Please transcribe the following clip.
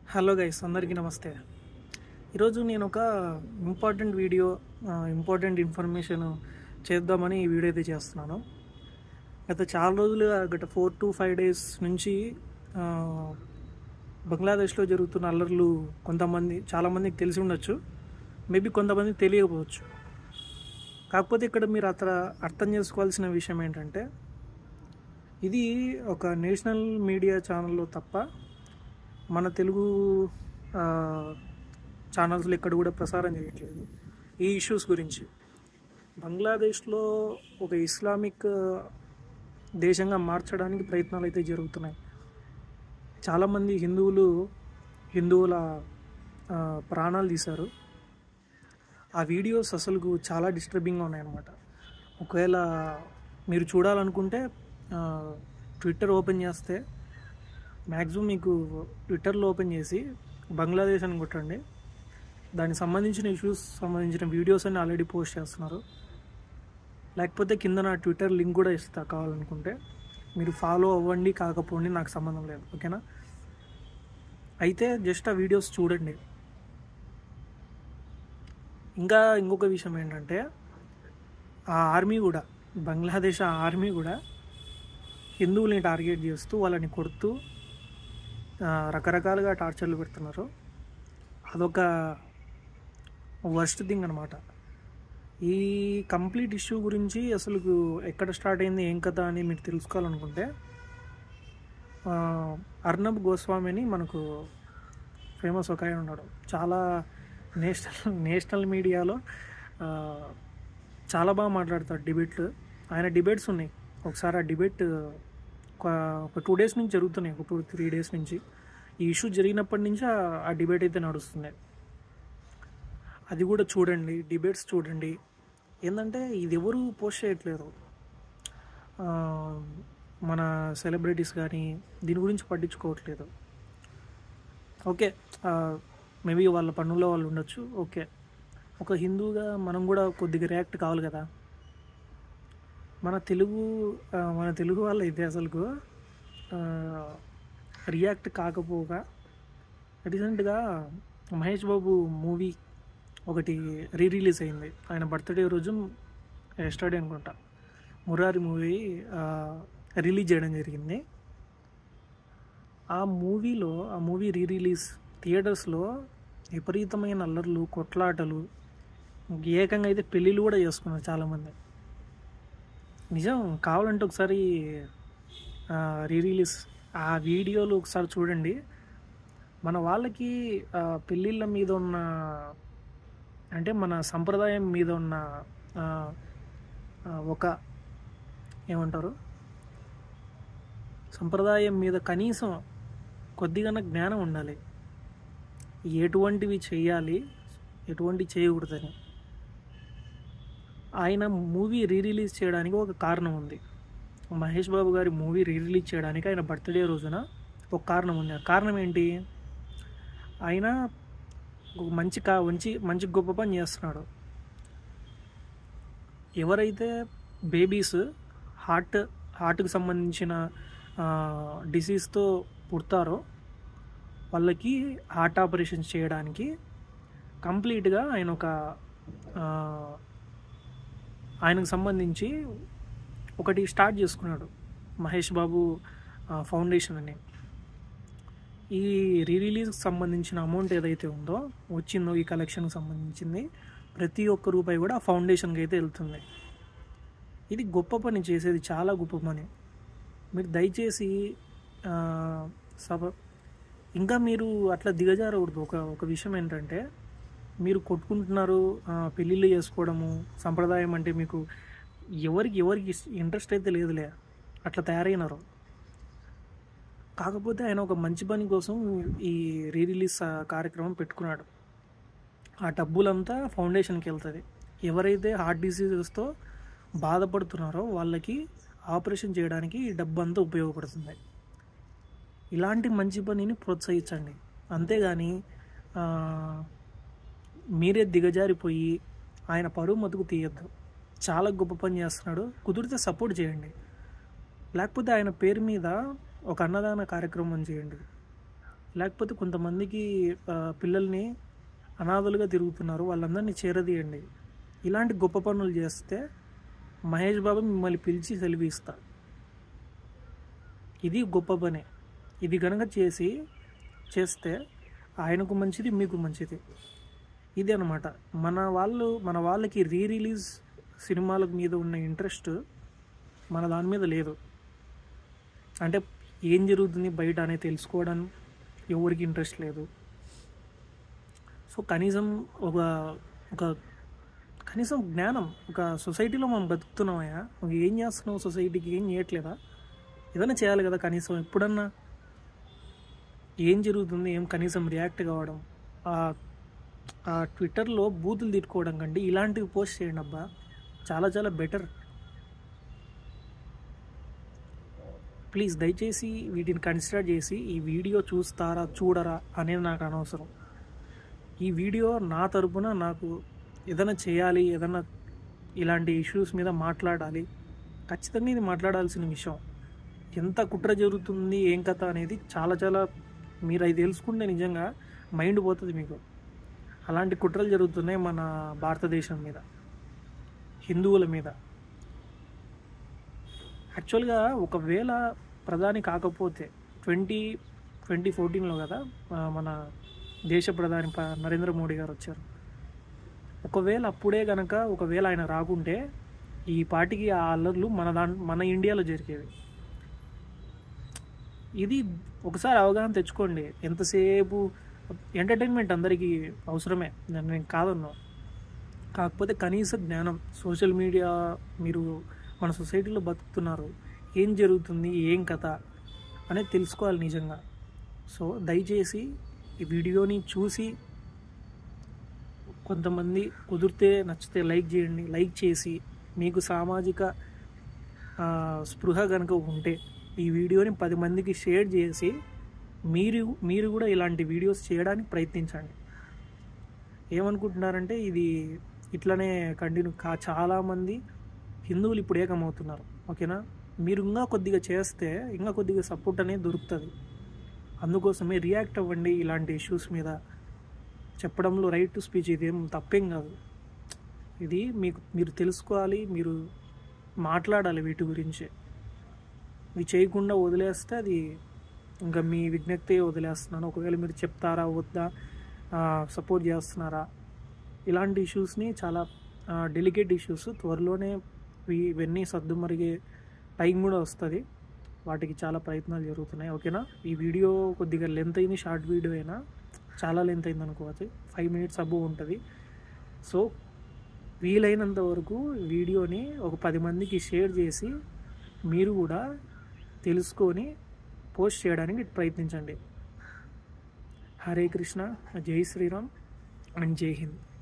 hello guys అందరికీ నమస్తే ఈరోజు నేను ఒక ఇంపార్టెంట్ వీడియో ఇంపార్టెంట్ ఇన్ఫర్మేషన్ చేద్దామని ఈ వీడియో అయితే చేస్తున్నాను గత చాలా రోజులుగా గత ఫోర్ టు ఫైవ్ డేస్ నుంచి ఆ, బంగ్లాదేశ్లో జరుగుతున్న అల్లర్లు కొంతమంది చాలామందికి తెలిసి ఉండొచ్చు మేబీ కొంతమందికి తెలియకపోవచ్చు కాకపోతే ఇక్కడ మీరు అത്ര అర్థం చేసుకోవాల్సిన విషయం ఏంటంటే ఇది ఒక నేషనల్ మీడియా ఛానల్లో తప్ప మన తెలుగు ఆ, ఛానల్స్లో ఇక్కడ కూడా ప్రసారం చేయట్లేదు ఈ ఇష్యూస్ గురించి బంగ్లాదేశ్లో ఒక ఇస్లామిక్ దేశంగా మార్చడానికి ప్రయత్నాలు అయితే జరుగుతున్నాయి చాలామంది హిందువులు హిందువుల ఆ, ప్రాణాలు తీశారు ఆ వీడియోస్ అసలు చాలా డిస్టర్బింగ్గా ఉన్నాయన్నమాట ఒకవేళ మీరు చూడాలనుకుంటే ఆ, ట్విట్టర్ ఓపెన్ చేస్తే మ్యాక్సిమం మీకు ట్విట్టర్లో ఓపెన్ చేసి బంగ్లాదేశ్ అని కొట్టండి దానికి సంబంధించిన ఇష్యూస్ సంబంధించిన వీడియోస్ అన్ని ఆల్రెడీ పోస్ట్ చేస్తున్నారు లేకపోతే కింద నా ట్విట్టర్ లింక్ కూడా ఇస్తా కావాలనుకుంటే మీరు ఫాలో అవ్వండి కాకపోండి నాకు సంబంధం లేదు ఓకేనా అయితే జస్ట్ ఆ వీడియోస్ చూడండి ఇంకా ఇంకొక విషయం ఏంటంటే ఆ ఆర్మీ కూడా బంగ్లాదేశ్ ఆ ఆర్మీ కూడా హిందువుల్ని టార్గెట్ చేస్తూ వాళ్ళని కొడుతూ ఆ, రకరకాలుగా టార్చర్లు పెడుతున్నారు అదొక వర్స్ట్ థింగ్ అనమాట ఈ కంప్లీట్ ఇష్యూ గురించి అసలు ఎక్కడ స్టార్ట్ అయింది ఏం కథ అని మీరు తెలుసుకోవాలనుకుంటే ఆ, అర్నబ్ గోస్వామి అని మనకు ఫేమస్ ఒక ఆయన ఉన్నాడు చాలా నేషనల్ నేషనల్ మీడియాలో ఆ, చాలా బాగా మాట్లాడతాడు డిబేట్లు ఆయన డిబేట్స్ ఉన్నాయి ఒకసారి ఆ డిబేట్ ఒక ఒక టూ డేస్ నుంచి జరుగుతున్నాయి ఒక టూ త్రీ డేస్ నుంచి ఈ ఇష్యూ జరిగినప్పటి నుంచి ఆ- ఆ డిబేట్ అయితే నడుస్తుంది అది కూడా చూడండి డిబేట్స్ చూడండి ఏంటంటే ఇది ఎవరు పోస్ట్ చేయట్లేదు ఆ, మన సెలబ్రిటీస్ కానీ దీని గురించి పట్టించుకోవట్లేదు ఓకే మేబీ వాళ్ళ పనుల్లో వాళ్ళు ఉండొచ్చు ఓకే ఒక హిందూగా మనం కూడా కొద్దిగా రియాక్ట్ కావాలి కదా మన తెలుగు ఆ, మన తెలుగు వాళ్ళ అయితే అసలుకు రియాక్ట్ కాకపోగా రీసెంట్గా మహేష్ బాబు మూవీ ఒకటి రీ రిలీజ్ అయింది ఆయన బర్త్డే రోజు ఎస్టర్డే అనుకుంటా మురారి మూవీ రిలీజ్ చేయడం జరిగింది ఆ మూవీలో ఆ మూవీ రీ రిలీజ్ థియేటర్స్లో విపరీతమైన అల్లర్లు కొట్లాటలు ఏకంగా అయితే పెళ్ళిళ్ళు కూడా చేసుకున్నారు చాలామంది నిజం కావాలంటే ఒకసారి రీ రిలీజ్ ఆ వీడియోలు ఒకసారి చూడండి మన వాళ్ళకి ఆ, పెళ్ళిళ్ళ మీద ఉన్న అంటే మన సంప్రదాయం మీద ఉన్న ఆ, ఆ, ఒక ఏమంటారు సంప్రదాయం మీద కనీసం కొద్దిగా జ్ఞానం ఉండాలి ఎటువంటివి చేయాలి ఎటువంటివి చేయకూడదని ఆయన మూవీ రీ రిలీజ్ చేయడానికి ఒక కారణం ఉంది మహేష్ బాబు గారి మూవీ రీ రిలీజ్ చేయడానికి ఆయన బర్త్డే రోజున ఒక కారణం ఉంది ఆ కారణం ఏంటి ఆయన ఒక మంచి కా మంచి మంచి గొప్ప పని చేస్తున్నాడు ఎవరైతే బేబీస్ హార్ట్ హార్ట్కి సంబంధించిన డిసీజ్తో పుడతారో వాళ్ళకి హార్ట్ ఆపరేషన్స్ చేయడానికి కంప్లీట్గా ఆయన ఒక ఆ, ఆయనకు సంబంధించి ఒకటి స్టార్ట్ చేసుకున్నాడు మహేష్ బాబు ఆ, ఫౌండేషన్ అని ఈ రీ రిలీజ్కి సంబంధించిన అమౌంట్ ఏదైతే ఉందో వచ్చిందో ఈ కలెక్షన్కి సంబంధించింది ప్రతి ఒక్క రూపాయి కూడా ఆ ఫౌండేషన్కి అయితే వెళ్తుంది ఇది గొప్ప పని చేసేది చాలా గొప్ప పని మీరు దయచేసి ఆ, సభ ఇంకా మీరు అట్లా దిగజారకూడదు ఒక ఒక విషయం ఏంటంటే మీరు కొట్టుకుంటున్నారు ఆ, పెళ్ళిళ్ళు చేసుకోవడము సంప్రదాయం అంటే మీకు ఎవరికి ఎవరికి ఇంట్రెస్ట్ అయితే లేదులే అట్లా తయారైనారు కాకపోతే ఆయన ఒక మంచి పని కోసం ఈ రీ రిలీజ్ కార్యక్రమం పెట్టుకున్నాడు ఆ డబ్బులంతా ఫౌండేషన్కి వెళ్తుంది ఎవరైతే హార్ట్ డిసీజెస్తో బాధపడుతున్నారో వాళ్ళకి ఆపరేషన్ చేయడానికి ఈ డబ్బు అంతా ఉపయోగపడుతుంది ఇలాంటి మంచి పనిని ప్రోత్సహించండి అంతేగాని ఆ, మీరే దిగజారిపోయి ఆయన పరువు మతుకు తీయద్దు చాలా గొప్ప పని చేస్తున్నాడు కుదిరితే సపోర్ట్ చేయండి లేకపోతే ఆయన పేరు మీద ఒక అన్నదాన కార్యక్రమం చేయండి లేకపోతే కొంతమందికి ఆ, పిల్లల్ని అనాథలుగా తిరుగుతున్నారు వాళ్ళందరినీ చేరదీయండి ఇలాంటి గొప్ప పనులు చేస్తే మహేష్ బాబు మిమ్మల్ని పిలిచి సెలవు ఇస్తారు ఇది గొప్ప పనే ఇది కనుక చేసి చేస్తే ఆయనకు మంచిది మీకు మంచిది ఇది అనమాట మన వాళ్ళు మన వాళ్ళకి రీ రిలీజ్ సినిమాల మీద ఉన్న ఇంట్రెస్ట్ మన దాని మీద లేదు అంటే ఏం జరుగుతుంది బయట అనేది తెలుసుకోవడం ఎవరికి ఇంట్రెస్ట్ లేదు సో కనీసం ఒక ఒక కనీసం జ్ఞానం ఒక సొసైటీలో మనం బతుకుతున్నామయ్యా నువ్వు ఏం చేస్తున్నావు సొసైటీకి ఏం చేయట్లేదా ఏదైనా చేయాలి కదా కనీసం ఎప్పుడన్నా ఏం జరుగుతుంది ఏం కనీసం రియాక్ట్ కావడం ఆ- ఆ ట్విట్టర్లో బూతులు తిట్టుకోవడం కంటే ఇలాంటివి పోస్ట్ చేయండి అబ్బా చాలా చాలా బెటర్ ప్లీజ్ దయచేసి వీటిని కన్సిడర్ చేసి ఈ వీడియో చూస్తారా చూడరా అనేది నాకు అనవసరం ఈ వీడియో నా తరపున నాకు ఏదైనా చేయాలి ఏదైనా ఇలాంటి ఇష్యూస్ మీద మాట్లాడాలి ఖచ్చితంగా ఇది మాట్లాడాల్సిన విషయం ఎంత కుట్ర జరుగుతుంది ఏం కథ అనేది చాలా చాలా మీరు అది తెలుసుకుంటే నిజంగా మైండ్ పోతుంది మీకు అలాంటి కుట్రలు జరుగుతున్నాయి మన భారతదేశం మీద హిందువుల మీద యాక్చువల్గా ఒకవేళ ప్రధాని కాకపోతే ట్వంటీ ట్వంటీ ఫోర్టీన్లో కదా ఆ, మన దేశ ప్రధాని ప- నరేంద్ర మోడీ గారు వచ్చారు ఒకవేళ అప్పుడే గనక ఒకవేళ ఆయన రాకుంటే ఈ పార్టీకి ఆ అల్లర్లు మన దాం మన ఇండియాలో జరిగేవి ఇది ఒకసారి అవగాహన తెచ్చుకోండి ఎంతసేపు ఎంటర్టైన్మెంట్ అందరికీ అవసరమే నేను నేను కాదన్నా కాకపోతే కనీస జ్ఞానం సోషల్ మీడియా మీరు మన సొసైటీలో బతుకుతున్నారు ఏం జరుగుతుంది ఏం కథ అనేది తెలుసుకోవాలి నిజంగా సో దయచేసి ఈ వీడియోని చూసి కొంతమంది కుదిరితే నచ్చితే లైక్ చేయండి లైక్ చేసి మీకు సామాజిక ఆ, స్పృహ కనుక ఉంటే ఈ వీడియోని పది మందికి షేర్ చేసి మీరు మీరు కూడా ఇలాంటి వీడియోస్ చేయడానికి ప్రయత్నించండి ఏమనుకుంటున్నారంటే ఇది ఇట్లనే కంటిన్యూ కా చాలామంది హిందువులు ఇప్పుడు ఏకమవుతున్నారు ఓకేనా మీరు ఇంకా కొద్దిగా చేస్తే ఇంకా కొద్దిగా సపోర్ట్ అనేది దొరుకుతుంది అందుకోసమే రియాక్ట్ అవ్వండి ఇలాంటి ఇష్యూస్ మీద చెప్పడంలో రైట్ టు స్పీచ్ ఇదేం తప్పేం కాదు ఇది మీకు మీరు తెలుసుకోవాలి మీరు మాట్లాడాలి వీటి గురించి ఇవి చేయకుండా వదిలేస్తే అది ఇంకా మీ విజ్ఞప్తి వదిలేస్తున్నాను ఒకవేళ మీరు చెప్తారా వద్దా సపోర్ట్ చేస్తున్నారా ఇలాంటి ఇష్యూస్ని చాలా డెలికేట్ ఇష్యూస్ త్వరలోనే ఇవి- ఇవన్నీ సర్దుమరిగే టైం కూడా వస్తుంది వాటికి చాలా ప్రయత్నాలు జరుగుతున్నాయి ఓకేనా ఈ వీడియో కొద్దిగా లెంత్ అయింది షార్ట్ వీడియో అయినా చాలా లెంత్ అయింది అనుకోవచ్చు ఫైవ్ మినిట్స్ అబో ఉంటుంది సో వీలైనంత వరకు వీడియోని ఒక పది మందికి షేర్ చేసి మీరు కూడా తెలుసుకొని పోస్ట్ చేయడానికి ప్రయత్నించండి హరే కృష్ణ జై శ్రీరామ్ అండ్ జై హింద్